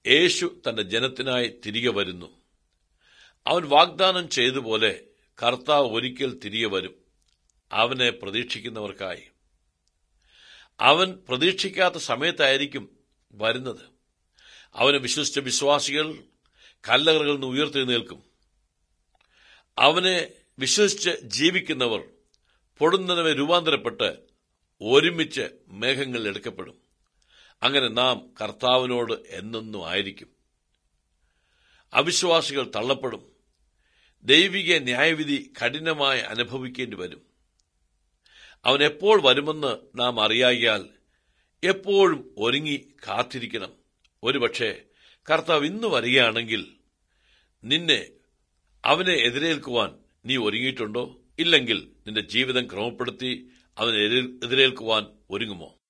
യേശു തന്റെ ജനത്തിനായി തിരികെ വരുന്നു അവൻ വാഗ്ദാനം ചെയ്തതുപോലെ കർത്താവ് ഒരിക്കൽ തിരികെ വരും അവനെ പ്രതീക്ഷിക്കുന്നവർക്കായി അവൻ പ്രതീക്ഷിക്കാത്ത സമയത്തായിരിക്കും വരുന്നത് അവനെ വിശ്വസിച്ച വിശ്വാസികൾ കല്ലറകളിൽ നിന്ന് ഉയർത്തെഴുന്നേൽക്കും അവനെ വിശ്വസിച്ച് ജീവിക്കുന്നവർ പൊടുന്നതിനെ രൂപാന്തരപ്പെട്ട് ഒരുമിച്ച് മേഘങ്ങളിൽ എടുക്കപ്പെടും അങ്ങനെ നാം കർത്താവിനോട് എന്നെന്നും ആയിരിക്കും അവിശ്വാസികൾ തള്ളപ്പെടും ദൈവിക ന്യായവിധി കഠിനമായി അനുഭവിക്കേണ്ടി വരും അവൻ എപ്പോൾ വരുമെന്ന് നാം അറിയാകിയാൽ എപ്പോഴും ഒരുങ്ങി കാത്തിരിക്കണം ഒരുപക്ഷെ കർത്താവ് ഇന്ന് വരികയാണെങ്കിൽ നിന്നെ അവനെ എതിരേൽക്കുവാൻ നീ ഒരുങ്ങിയിട്ടുണ്ടോ ഇല്ലെങ്കിൽ നിന്റെ ജീവിതം ക്രമപ്പെടുത്തി അവനെ എതിരേൽക്കുവാൻ ഒരുങ്ങുമോ